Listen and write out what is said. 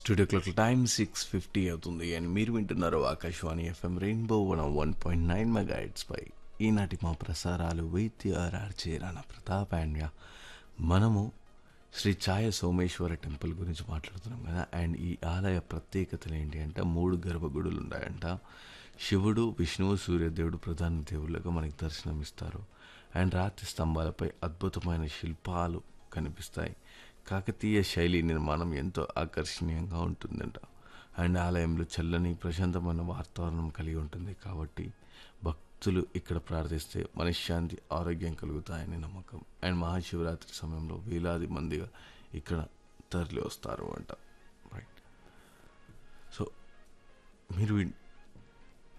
studio clock time six fifty అవుతుంది and మీరు వింటున్నారు Akashvani FM rainbow one one point nine mega పై ఈనాటి మా ప్రసారాలు వైద్యఆర్ఆర్చే రాణా ప్రతాప్ అండ్ మనము శ్రీ ఛాయ సోమేశ్వర టెంపుల్ గురించి మాట్లాడుతున్నాం కదా అండ్ ఈ ఆలయ ప్రత్యేకతలు ఏంటి అంటే మూడు గర్భగుడులు ఉన్నాయంట శివుడు విష్ణువు సూర్యదేవుడు ప్రధాన దేవుళ్ళగా మనకి దర్శనమిస్తారు అండ్ రాతి స్తంభాలపై అద్భుతమైన శిల్పాలు కనిపిస్తాయి కాకతీయ శైలి నిర్మాణం ఎంతో ఆకర్షణీయంగా ఉంటుందంట అండ్ ఆలయంలో చల్లని ప్రశాంతమైన వాతావరణం కలిగి ఉంటుంది కాబట్టి భక్తులు ఇక్కడ ప్రార్థిస్తే మనశ్శాంతి ఆరోగ్యం కలుగుతాయని నమ్మకం అండ్ మహాశివరాత్రి సమయంలో వేలాది మందిగా ఇక్కడ తరలి వస్తారు అంట రైట్ సో మీరు విన్-